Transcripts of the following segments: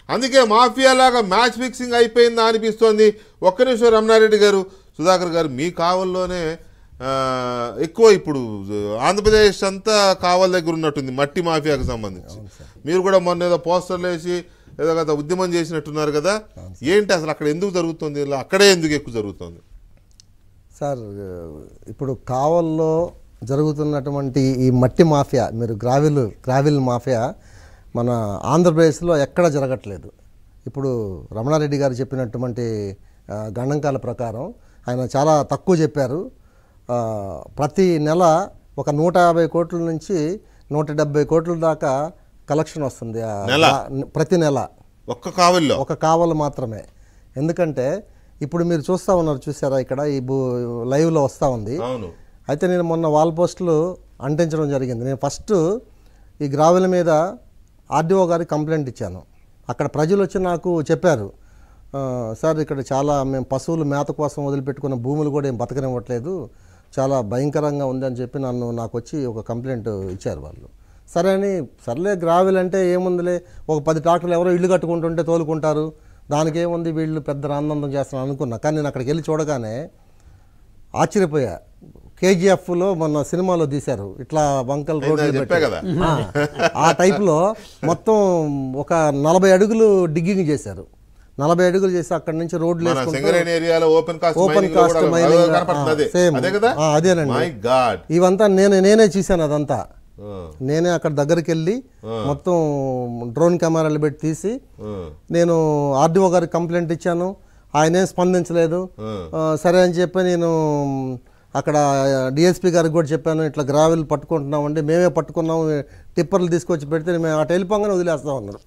అందుకే మాఫియా లాగా match fixing అయిపోయిందా అనిపిస్తోంది ఒక్క నిమిషం రమణారెడ్డి గారు సుధాకర్ గారు మీ కావల్లోనే ఆ, ఎక్కువ ఇప్పుడు ఆంధ్రప్రదేశ్ అంతా కావల్ దగ్గర ఉన్నట్టుంది మట్టి మాఫియాకు సంబంధించి మీరు కూడా మొన్న ఏదో పోస్టర్లు వేసి ఏదో కదా ఉద్యమం చేసినట్టున్నారు కదా ఏంటి అసలు అక్కడ ఎందుకు జరుగుతుంది ఇలా అక్కడే ఎందుకు ఎక్కువ జరుగుతుంది సార్ ఇప్పుడు కావల్లో జరుగుతున్నటువంటి ఈ మట్టి మాఫియా మీరు గ్రావిల్ గ్రావిల్ మాఫియా మన ఆంధ్రప్రదేశ్లో ఎక్కడ జరగట్లేదు ఇప్పుడు రమణారెడ్డి గారు చెప్పినటువంటి ఆ, గణాంకాల ప్రకారం ఆయన చాలా తక్కువ చెప్పారు ఆ, ప్రతి నెల ఒక నూట యాభై కోట్ల నుంచి నూట డెబ్బై కోట్ల దాకా కలెక్షన్ వస్తుంది ఆ నెల? గా- ప్రతి నెల ఒక్క కావల్లో ఒక కావలు మాత్రమే ఎందుకంటే ఇప్పుడు మీరు చూస్తూ ఉన్నారు చూసారా ఇక్కడ ఈ భూ లైవ్లో వస్తూ ఉంది అవును అయితే నేను మొన్న వాల్ పోస్టులు అంటించడం జరిగింది నేను ఫస్ట్ ఈ గ్రావెల మీద ఆర్డీఓ గారికి కంప్లైంట్ ఇచ్చాను అక్కడ ప్రజలు వచ్చి నాకు చెప్పారు "ఆ, సార్ ఇక్కడ చాలా మేము పశువులు మేత కోసం వదిలిపెట్టుకున్న భూములు కూడా ఏం బతకనివ్వట్లేదు చాలా భయంకరంగా ఉందని చెప్పి నన్ను నాకు వచ్చి ఒక కంప్లైంట్ ఇచ్చారు వాళ్ళు సరే అని సర్లే గ్రావెల్ అంటే ఏముందిలే ఒక పది ట్రాక్టర్లు ఎవరో ఇల్లు కట్టుకుంటుంటే తోలుకుంటారు దానికి ఏముంది వీళ్ళు పెద్ద ఆనందం చేస్తున్నారు అనుకున్నా కానీ నేను అక్కడికి వెళ్ళి చూడగానే ఆశ్చర్యపోయా కేజీఎఫ్లో మొన్న సినిమాలో తీశారు ఇట్లా వంకల్ రోడ్లు నేను చెప్పా పెట్టి. కదా. ఆ, ఆ టైప్లో మొత్తం ఒక నలభై అడుగులు డిగ్గింగ్ చేశారు నలభై అడుగులు చేసి అక్కడి నుంచి రోడ్లు మన వేసుకుంటూ సింగరేణి ఏరియాలో open cast Open mining cast కూడా mining, అదే కనపడుతుంది అదే. ఆ, same. అదే కదా ఆ, అదేనండి. మై గాడ్ ఇవంతా నేను నేనే చూశాను అదంతా నేనే అక్కడ దగ్గరికి వెళ్ళి మొత్తం డ్రోన్ కెమెరాలు పెట్టి తీసి నేను ఆర్డీఓ గారికి కంప్లైంట్ ఇచ్చాను ఆయనేం స్పందించలేదు ఆ, సరే అని చెప్పి నేను అక్కడ డిఎస్పీ గారికి కూడా చెప్పాను ఇట్లా గ్రావెల్ పట్టుకుంటున్నామండి మేమే పట్టుకున్నాము టిప్పర్లు తీసుకొచ్చి పెడితే మేము అటు వెళ్ళిపోగానే వదిలేస్తా ఉన్నారు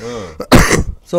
సో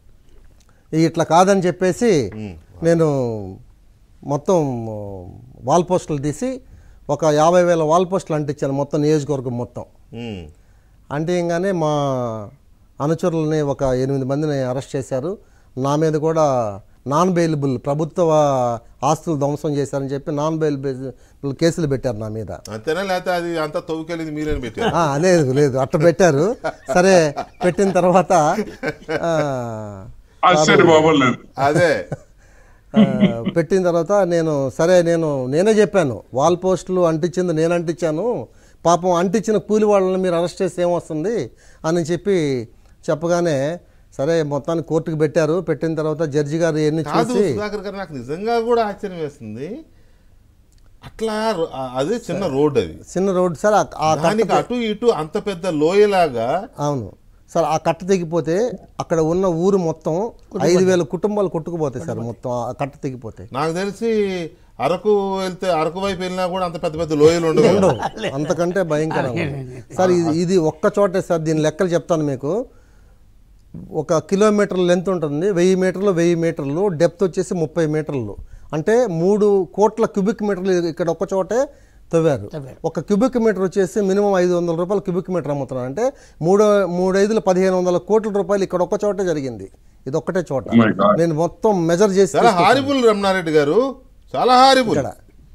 ఈ ఇట్లా కాదని చెప్పేసి నేను మొత్తం వాల్ పోస్టులు తీసి ఒక యాభై వేల వాల్ పోస్టులు అంటించాను మొత్తం నియోజకవర్గం మొత్తం అంటేగానే మా అనుచరులని ఒక ఎనిమిది మందిని అరెస్ట్ చేశారు నా మీద కూడా నాన్ బెయిలబుల్ ప్రభుత్వ ఆస్తులు ధ్వంసం చేశారని చెప్పి నాన్ బెయిలబుల్ కేసులు పెట్టారు నా మీద అంతేనా లేకపోతే అది అంతా తవ్వుకెళ్ళింది మీరేని పెట్టారు ఆ, లేదు లేదు అట్ట పెట్టారు సరే పెట్టిన తర్వాత ఆ, ఆశ్చర్యపోవలేదు అదే ఆ, పెట్టిన తర్వాత నేను సరే నేను నేనే చెప్పాను వాల్ పోస్టులు అంటించింది నేను అంటించాను పాపం అంటించిన కూలి వాళ్ళని మీరు అరెస్ట్ చేస్తే ఏమొస్తుంది అని చెప్పి చెప్పగానే సరే మొత్తాన్ని కోర్టుకు పెట్టారు పెట్టిన తర్వాత జడ్జి గారు ఎన్ని కాదు చూసి సుధాకర్ గారు నాకు నిజంగా కూడా ఆశ్చర్యం వేస్తుంది అట్లా రో- ఆ- అదే చిన్న రోడ్ అది చిన్న రోడ్ సార్ ఆ- ఆ కట్ట దానికి అటు ఇటు అంత పెద్ద లోయలాగా అవును సార్ ఆ కట్ట తెగిపోతే అక్కడ ఉన్న ఊరు మొత్తం ఐదు వేల కుటుంబాలు కొట్టుకుపోతాయి సార్ మొత్తం ఆ కట్ట తెగిపోతే నాకు తెలిసి అరకు వెళ్తే అరకు వైపు వెళ్ళినా కూడా అంత పెద్ద పెద్ద లోయలు ఉండవు ఉండవు అంతకంటే భయంకరంగా సార్ ఇది ఇది ఒక్క చోటే సార్ దీని లెక్కలు చెప్తాను మీకు ఒక కిలోమీటర్ లెంత్ ఉంటుంది వెయ్యి మీటర్లు వెయ్యి మీటర్లు డెప్త్ వచ్చేసి ముప్పై మీటర్లు అంటే మూడు కోట్ల క్యూబిక్ మీటర్లు ఇక్కడ ఒక చోటే తవ్వారు ఒక క్యూబిక్ మీటర్ వచ్చేసి మినిమం ఐదు వందల రూపాయలు క్యూబిక్ మీటర్ అమ్ముతున్నారు అంటే మూడు మూడు ఐదులు పదిహేను వందల కోట్ల రూపాయలు ఇక్కడ ఒక్క చోటే జరిగింది ఇది ఒక్కటే చోట Oh my God. నేను మొత్తం మెజర్ చేసి చాలా హారిబుల్ రమణారెడ్డి గారు చాలా హారిబుల్ ఇక్కడ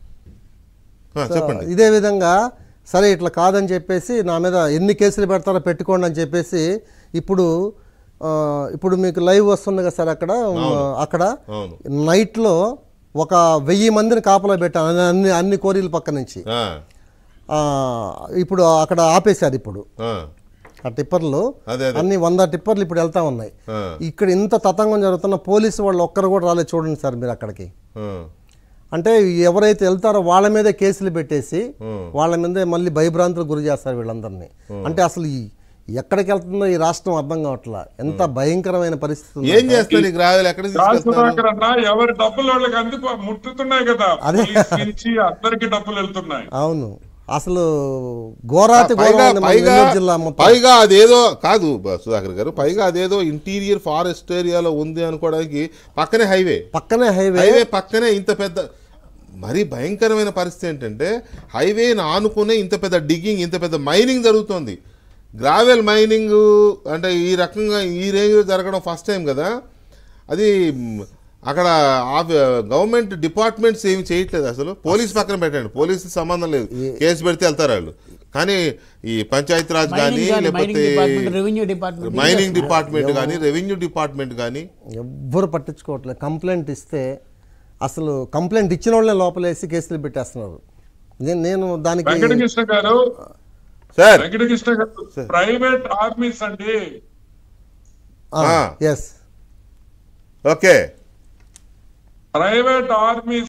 చెప్పండి ఇదే విధంగా సరే ఇట్లా కాదని చెప్పేసి నా మీద ఎన్ని కేసులు పెడతారో పెట్టుకోండి అని చెప్పేసి ఇప్పుడు ఆ, ఇప్పుడు మీకు లైవ్ వస్తుంది కదా సార్ అక్కడ అక్కడ అవును నైట్లో ఒక వెయ్యి మందిని కాపలా పెట్టాను అన్ని- అన్ని అన్ని కోరీల పక్క నుంచి ఆ, ఆ, ఇప్పుడు అక్కడ ఆపేశారు ఇప్పుడు ఆ, ఆ టిప్పర్లు అదే అదే అన్ని వంద టిప్పర్లు ఇప్పుడు వెళ్తా ఉన్నాయి ఆ, ఇక్కడ ఇంత తతంగం జరుగుతున్న పోలీసు వాళ్ళు ఒక్కరు కూడా రాలేదు చూడండి సార్ మీరు అక్కడికి ఆ, అంటే ఎవరైతే వెళ్తారో వాళ్ళ మీదే కేసులు పెట్టేసి Hmm. వాళ్ళ మీదే మళ్ళీ భయభ్రాంతులకు గురి చేస్తారు వీళ్ళందరినీ అంటే అసలు ఈ ఎక్కడికి వెళ్తుందో ఈ రాష్ట్రం అర్థం కావట్లా ఎంత భయంకరమైన పరిస్థితి ఉంది. ఏం చేస్తారు ఈ గ్రావెల్ ఎక్కడ రాజ్ తీసుకెళ్తున్నారు సుధాకర్ అన్న ఎవరి డబ్బులు వాళ్ళకి అందుకు ముట్టుతున్నాయి కదా అదే. పోలీస్ నుంచి అందరికి డబ్బులు వెళ్తున్నాయి అవును అసలు ఘోరాతి పైగా ఘోరం ఉంది మన పైగా నెల్లూరు జిల్లా మొత్తం పైగా అదేదో కాదు బ- సుధాకర్ గారు పైగా అదేదో ఇంటీరియర్ ఫారెస్ట్ ఏరియాలో ఉంది అనుకోవడానికి పక్కనే హైవే పక్కనే హైవే హైవే పక్కనే ఇంత పెద్ద మరీ భయంకరమైన పరిస్థితి ఏంటంటే హైవేని ఆనుకునే ఇంత పెద్ద డిగ్గింగ్ ఇంత పెద్ద మైనింగ్ జరుగుతోంది గ్రావెల్ మైనింగ్ అంటే ఈ రకంగా ఈ రేంజ్లో జరగడం ఫస్ట్ టైం కదా అది మ్, అక్కడ గవర్నమెంట్ డిపార్ట్మెంట్స్ ఏమి చేయట్లేదు అసలు పోలీస్ పక్కన పెట్టండి పోలీసు సంబంధం లేదు కేసు పెడితే వెళ్తారు వాళ్ళు కానీ ఈ పంచాయతీరాజ్ కానీ మైనింగ్ కానీ మైనింగ్ లేకపోతే department revenue department mining department కానీ రెవెన్యూ డిపార్ట్మెంట్ కానీ ఎవ్వరు పట్టించుకోవట్లేదు కంప్లైంట్ ఇస్తే అసలు కంప్లైంట్ ఇచ్చిన వాళ్ళే లోపలేసి కేసులు పెట్టేస్తున్నారు నేను నేను దానికి వెంకటకృష్ణ గారు సార్ వెంకటకృష్ణ గారు ప్రైవేట్ ఆర్మీస్ అండి ఆ. Yes okay private armies